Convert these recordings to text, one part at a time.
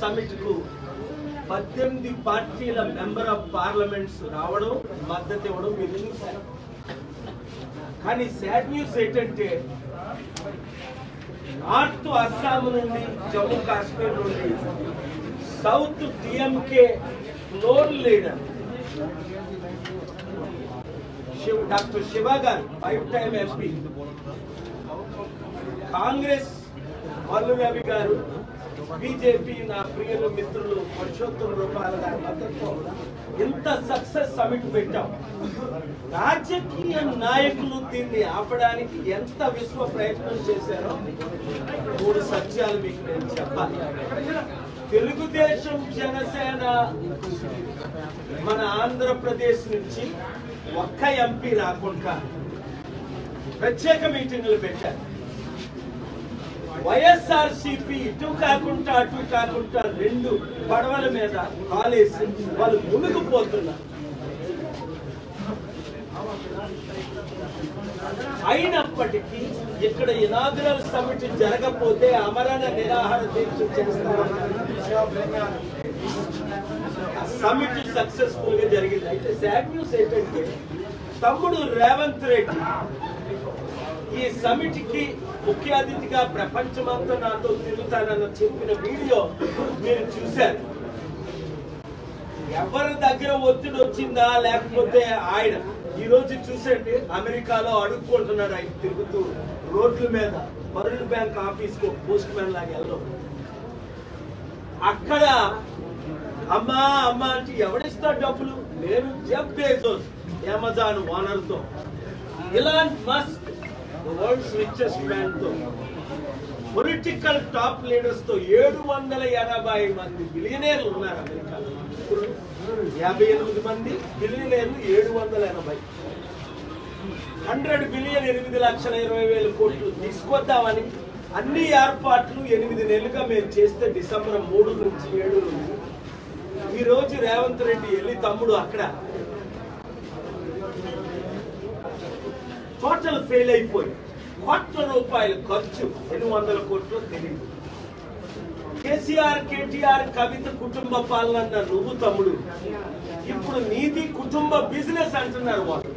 Summit కు పద్దెనిమిది పార్టీల మెంబర్ ఆఫ్ పార్లమెంట్స్ రావడం మద్దతు ఇవ్వడం మీరు చూశారు కానీ సాడ్ న్యూస్ ఏంటంటే నార్త్ అస్సాం నుండి జమ్మూ కాశ్మీర్ నుండి south DMK floor leader Shiv doctor Shiva గారు five time MP Congress Mallu Ravi గారు బీజేపీ నా ప్రియులు మిత్రులు పురుషోత్తమ రూపాయల గారి మద్దతుతో ఇంత సక్సెస్ సమిట్ పెట్టాం రాజకీయ నాయకులు దీన్ని ఆపడానికి ఎంత విశ్వ ప్రయత్నం చేశారో మూడు సత్యాలు మీకు నేను చెప్పాలి తెలుగుదేశం జనసేన మన ఆంధ్రప్రదేశ్ నుంచి ఒక్క ఎంపీ రాకుండా ప్రత్యేక మీటింగులు పెట్టారు వైఎస్ఆర్ సిపి ఇటు కాకుండా అటు కాకుండా రెండు పడవల మీద కాలేసి వాళ్ళు మునిగిపోతున్నారు అయినప్పటికీ ఇక్కడ ఇనాగ్రల్ సమిట్ జరగకపోతే అమరణ నిరాహార దీక్ష చేస్తామన్నారు సమిట్ సక్సెస్ఫుల్ గా జరిగింది అయితే సాడ్ న్యూస్ ఏంటంటే తమ్ముడు రేవంత్ రెడ్డి ఈ సమిట్ కి ముఖ్య అతిథిగా ప్రపంచమంతా నాతో తిరుగుతానన్న చెప్పిన వీడియో మీరు చూశారు ఎవరి దగ్గర ఒత్తిడి వచ్చిందా లేకపోతే ఆయన ఈ రోజు చూసండి అమెరికాలో అడుక్కుంటున్నాడు ఆయన తిరుగుతూ రోడ్ల మీద వరల్డ్ బ్యాంక్ ఆఫీస్ కు పోస్ట్ మ్యాన్ లాగా వెళ్ళడం అక్కడ అమ్మా అమ్మా అంటే ఎవడిస్తాడు డబ్బులు నేను జెఫ్ బేజోస్ అమెజాన్ ఓనర్ తో Elon Musk world's richest man తో పొలిటికల్ టాప్ లీడర్స్ తో ఏడు వందల ఎనభై మంది బిలియనేర్లు ఉన్నారు అమెరికాలో యాభై ఎనిమిది మంది బిలియనేర్లు ఏడు వందల ఎనభై హండ్రెడ్ బిలియన్ ఎనిమిది లక్షల ఇరవై వేల కోట్లు తీసుకొద్దామని అన్ని ఏర్పాట్లు ఎనిమిది నెలలుగా మేము చేస్తే డిసెంబర్ మూడు నుంచి ఏడు నుంచి ఈ రోజు రేవంత్ రెడ్డి వెళ్ళి తమ్ముడు అక్కడ టోటల్ ఫెయిల్ అయిపోయి కోట్ల రూపాయల ఖర్చు ఎన్ని వందల కోట్లు తెలియదు కేసీఆర్ కేటీఆర్ కవిత కుటుంబ పాలన అన్న నువ్వు తమ్ముడు ఇప్పుడు నీది కుటుంబ బిజినెస్ అంటున్నారు వాళ్ళు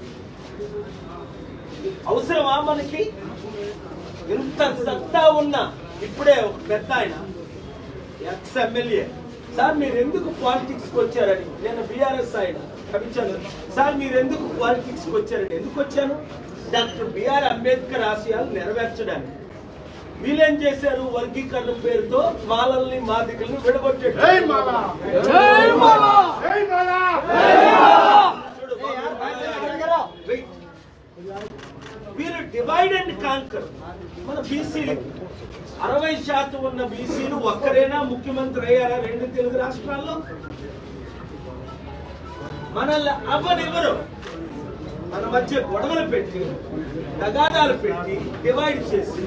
అవసరమా మనకి ఇంత సత్తా ఉన్నా ఇప్పుడే ఒక పెద్ద ఆయన ఎక్స్ ఎమ్మెల్యే సార్ మీరు ఎందుకు పాలిటిక్స్ కి వచ్చారని నేను బీఆర్ఎస్ ఆయన కవిచంద్ర సార్ మీరు ఎందుకు పాలిటిక్స్ కి వచ్చారని ఎందుకు వచ్చాను డాక్టర్ బిఆర్ అంబేద్కర్ ఆశయాలు నెరవేర్చడానికి వీళ్ళేం చేశారు వర్గీకరణ పేరుతో మాలల్ని మాదికల్ని విడగొట్టారు జై మాలా! జై మాలా! జై మాలా! చూడు, Wait. వీరు డివైడ్ అండ్ కాంకర్ మన బీసీలు అరవై శాతం ఉన్న బీసీలు ఒక్కరేనా ముఖ్యమంత్రి అయ్యారా రెండు తెలుగు రాష్ట్రాల్లో మనల్ని అవ్వనివ్వరు మన మధ్య గొడవలు పెట్టి తగాదాలు పెట్టి డివైడ్ చేసి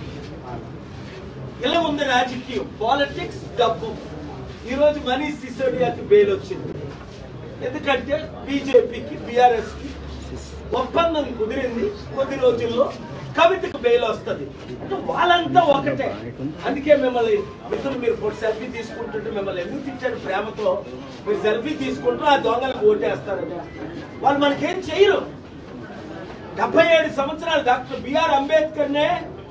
ఇలా ఉంది రాజకీయం పాలిటిక్స్ డబ్బు ఈరోజు మనీష్ సిసోడియాకి బెయిల్ వచ్చింది ఎందుకంటే బీజేపీకి బీఆర్ఎస్ కి ఒప్పందం కుదిరింది కొద్ది రోజుల్లో కవితకు బెయిల్ వస్తుంది అంటే వాళ్ళంతా ఒకటే అందుకే మిమ్మల్ని మిత్రులు మీరు ఫోటో సెల్ఫీ తీసుకుంటుంటే మిమ్మల్ని ఎందుకు తిట్టారు ప్రేమతో మీరు సెల్ఫీ తీసుకుంటూ ఆ దొంగలకు ఓటేస్తారని వాళ్ళు మనకేం చేయరు డెబ్బై ఏడు సంవత్సరాలు డాక్టర్ బిఆర్ అంబేద్కర్ నే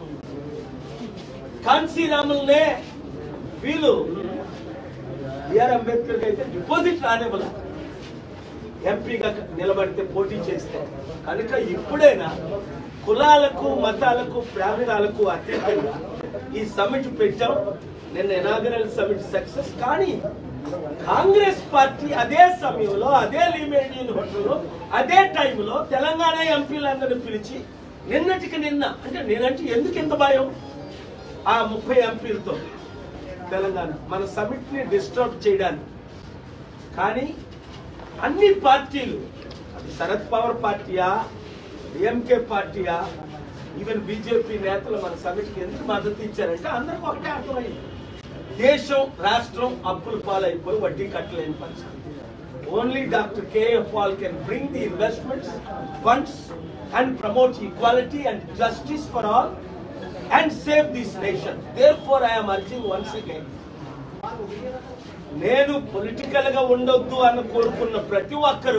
కాన్సీరాముల్నే వీళ్ళు బిఆర్ అంబేద్కర్ అయితే డిపాజిట్ రానివ్వాల ఎంపీగా నిలబడితే పోటీ చేస్తే కనుక ఇప్పుడైనా కులాలకు మతాలకు ప్రాంతాలకు అతీతంగా ఈ సమిట్ పెట్టాం నిన్న ఇనాగరల్ సమిట్ సక్సెస్ కానీ కాంగ్రెస్ పార్టీ అదే సమయంలో అదే లిమేడియన్ హోటల్లో అదే టైంలో తెలంగాణ ఎంపీలందరినీ పిలిచి నిన్నటికి నిన్న అంటే నేనంటే ఎందుకు ఇంత భయం ఆ ముప్పై ఎంపీలతో తెలంగాణ మన సమిట్ ని డిస్టర్బ్ చేయడానికి కానీ అన్ని పార్టీలు అది శరద్ పవార్ పార్టీయా డిఎంకే పార్టీయా ఈవెన్ బీజేపీ నేతలు మన సమిట్కి ఎందుకు మద్దతు ఇచ్చారంటే అందరికి ఒకటే అర్థమైంది దేశం రాష్ట్రం అప్పుల పాలైపోయి వడ్డీ కట్టలేని పరిస్థితి only doctor KF Paul can bring the investments funds and promote equality and justice for all and save this nation. Therefore, I am urging once again, నేను పొలిటికల్ గా ఉండొద్దు అని కోరుకున్న ప్రతి ఒక్కరు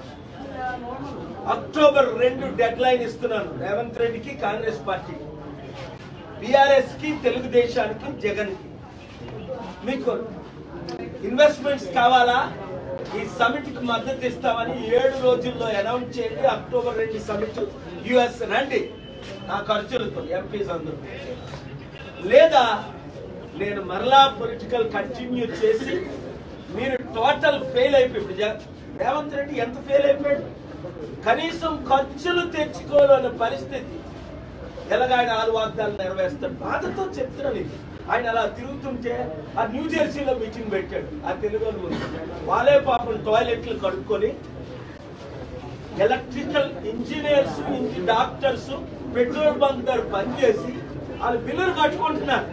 అక్టోబర్ రెండు డెడ్ లైన్ ఇస్తున్నాను రేవంత్ రెడ్డికి కాంగ్రెస్ పార్టీకి బీఆర్ఎస్ కి తెలుగుదేశానికి జగన్ కి మీకు ఇన్వెస్ట్మెంట్స్ కావాలా ఈ సమిట్ కి మద్దతు ఇస్తామని ఏడు రోజుల్లో అనౌన్స్ చేయండి అక్టోబర్ రెండు సమిట్ యుఎస్ రండి నా ఖర్చులతో ఎంపీస్ అందరూ లేదా నేను మరలా పొలిటికల్ కంటిన్యూ చేసి మీరు టోటల్ ఫెయిల్ అయిపోయి ఇప్పుడు జగ- రేవంత్ రెడ్డి ఎంత ఫెయిల్ అయిపోయాడు కనీసం ఖర్చులు తెచ్చుకోవాలన్న పరిస్థితి ఎలాగ ఆయన ఆరు వాగ్దాలు నెరవేరుస్తాడు బాధతో చెప్తున్నాను ఇది ఆయన అలా తిరుగుతుంటే ఆ న్యూ జెర్సీలో మీటింగ్ పెట్టాడు ఆ తెలుగు వాళ్ళు ముందు. వాళ్ళే పాపం టాయిలెట్లు కడుక్కొని ఎలక్ట్రికల్ ఇంజనీర్స్ ఇంజి డాక్టర్స్ పెట్రోల్ బంక్ దగ్గర పనిచేసి వాళ్ళు బిల్లులు కట్టుకుంటున్నారు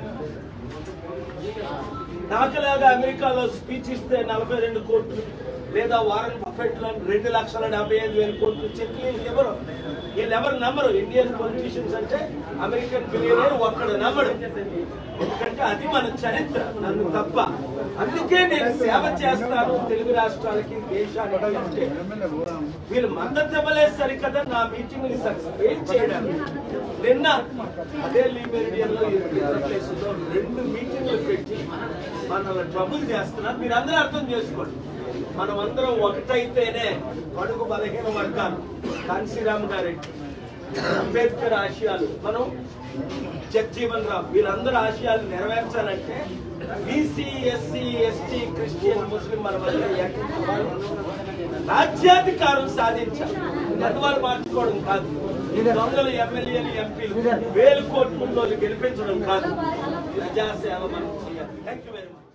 నాకులాగా అమెరికాలో స్పీచ్ ఇస్తే నలభై రెండు కోట్లు లేదా వారన్ బఫెట్ రెండు లక్షల డెబ్బై ఐదు వేల కోట్లు చెట్లు వీళ్ళకి ఎవరు వీళ్ళు ఎవరు నమ్మరు ఇండియన్ పొలిటీషియన్స్ అంటే అమెరికన్ బిలియనర్ ఒక్కడు నమ్మడు ఎందుకంటే అది మన చరిత్ర నన్ను తప్ప అందుకే నేను సేవ చేస్తాను తెలుగు రాష్ట్రాలకి దేశానికి అంటే వీళ్ళు మద్దతు ఇవ్వలేదు సరికదా నా మీటింగ్ ని సక్సెస్ చేయడానికి నిన్న అదే లీ మెరిడియన్ లో ఇతర places లో రెండు మీటింగ్లు పెట్టి మనల్ని ట్రబుల్ చేస్తున్నారు మీరు అందరూ అర్థం చేసుకోండి మనం అందరం ఒకటైతేనే కడుగు బలహీన వర్గాలు కాంశీరామ్ గారెడ్డి అంబేద్కర్ ఆశయాలు మనం జగ్జీవన్ రామ్ వీళ్ళందరూ ఆశయాలు నెరవేర్చాలంటే BC SC ST Christian Muslim మన మధ్య ఏకీభావం రాజ్యాధికారం సాధించాలి గర్వాలు మార్చుకోవడం కాదు ఈ దొంగలు ఎమ్మెల్యేలు ఎంపీలు వేలు కోట్ల గెలిపించడం కాదు ప్రజాసేవ మనం చేయాలి థ్యాంక్ యూ వెరీ మచ్